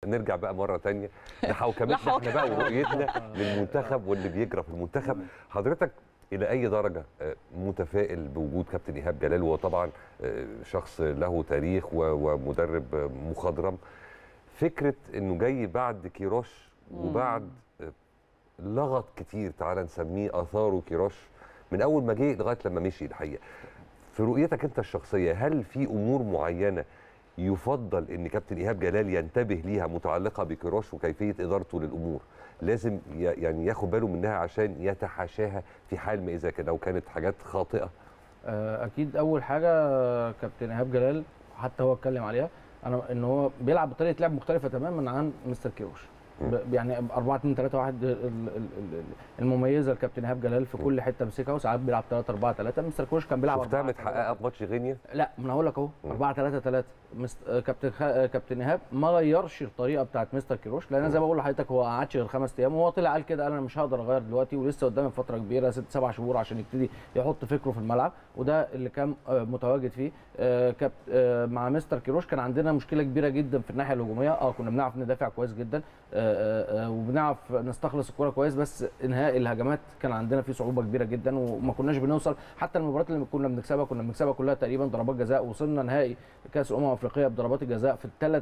نرجع بقى مره تانية لحوكمتنا احنا بقى ورؤيتنا للمنتخب واللي بيجرى في المنتخب حضرتك الى اي درجه آه، متفائل بوجود كابتن ايهاب جلال وهو طبعا آه، شخص له تاريخ و- ومدرب آه، مخضرم فكره انه جاي بعد كيروش وبعد آه، لغط كتير تعالى نسميه اثاره كيروش من اول ما جه لغايه لما مشي الحقيقه في رؤيتك انت الشخصيه هل في امور معينه يفضل ان كابتن ايهاب جلال ينتبه ليها متعلقه بكيروش وكيفيه ادارته للامور لازم ي- يعني ياخد باله منها عشان يتحاشاها في حال ما اذا كان لو كانت حاجات خاطئه آه، اكيد اول حاجه آه، كابتن ايهاب جلال حتى هو اتكلم عليها انا ان هو بيلعب بطريقه لعب مختلفه تماما عن مستر كيروش ب- يعني 4 2 3 1 ال- ال- ال- المميزه لكابتن ايهاب جلال في كل حته مسكها وساعات بيلعب 3 4 3 مستر كيروش كان بيلعب شفتها 4 متحققه في ماتش غينيا لا ما انا هقول لك اهو 4 3 3 مست... آه، كابتن خ... آه، كابتن ايهاب ما غيرش الطريقه بتاعت مستر كيروش لان أنا زي ما بقول لحضرتك هو ما قعدش غير خمس ايام وهو طلع قال كده قال انا مش هقدر اغير دلوقتي ولسه قدامي فتره كبيره ست سبع شهور عشان يبتدي يحط فكره في الملعب وده اللي كان آه، متواجد فيه آه، كابت... آه، مع مستر كيروش كان عندنا مشكله كبيره جدا في الناحيه الهجوميه اه كنا بنعرف ندافع كويس جدا آه، آه، آه، وبنعرف نستخلص الكوره كويس بس انهاء الهجمات كان عندنا فيه صعوبه كبيره جدا وما كناش بنوصل حتى المباريات اللي كنا بنكسبها كنا بنكسبها كلها تقريبا ضربات جزاء وصلنا نهائي كاس الامم الافريقيه بضربات الجزاء في الثلاث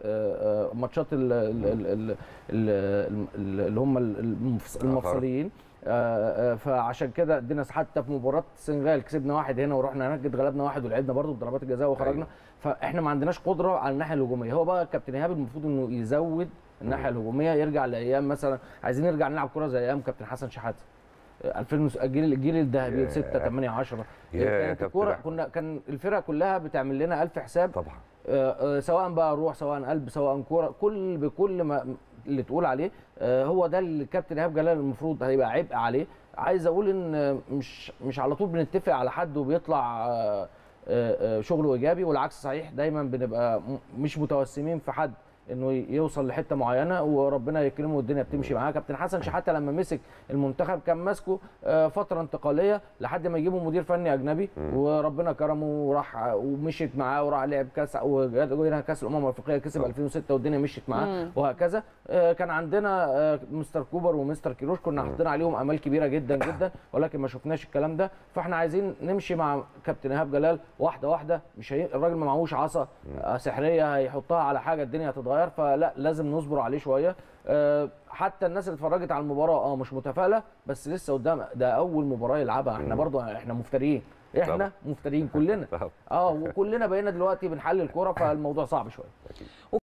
ماتشات ال- ال- ال- ال- ال- ال- اللي هم المفص- المفصليين آه، آه، فعشان كده ادينا حتى في مباراه السنغال كسبنا واحد هنا ورحنا هناك اتغلبنا واحد ولعبنا برضه بضربات الجزاء وخرجنا أيوة. فاحنا ما عندناش قدره على الناحيه الهجوميه هو بقى كابتن ايهاب المفروض انه يزود الناحيه الهجوميه يرجع لايام مثلا عايزين نرجع نلعب كره زي ايام كابتن حسن شحاته 2000 وس- الجيل الجيل الذهبي ياه. 6 8 10 ياه يا كانت كابتن الكوره أحمد. كنا كان الفرق كلها بتعمل لنا ألف حساب طبعا آه، آه، سواء بقى روح سواء قلب سواء كوره كل بكل ما اللي تقول عليه آه، هو ده اللي كابتن ايهاب جلال المفروض هيبقى عبء عليه عايز اقول ان آه، مش مش على طول بنتفق على حد وبيطلع آه، آه، آه، شغله ايجابي والعكس صحيح دايما بنبقى م- مش متوسمين في حد انه ي- يوصل لحته معينه وربنا يكرمه والدنيا بتمشي معاه كابتن حسن شحاته لما مسك المنتخب كان ماسكه آه، فتره انتقاليه لحد ما يجيبوا مدير فني اجنبي وربنا كرمه وراح ومشيت معاه وراح لعب كاس وجينا كاس الامم الافريقيه كسب طبعا. 2006 والدنيا مشيت معاه وهكذا آه، كان عندنا آه، مستر كوبر ومستر كيروش كنا حاطين عليهم امال كبيره جدا جدا ولكن ما شفناش الكلام ده فاحنا عايزين نمشي مع كابتن ايهاب جلال واحده واحده مش هي... الراجل ما معهوش عصا آه، سحريه هيحطها على حاجه الدنيا هتتغير فلا لازم نصبر عليه شويه آه، حتى الناس اللي اتفرجت على المباراه اه مش متفائله بس لسه قدام ده اول مباراه يلعبها احنا برضو احنا مفتريين احنا طبعا. مفتريين كلنا طبعا. اه وكلنا بقينا دلوقتي بنحلل كوره فالموضوع صعب شويه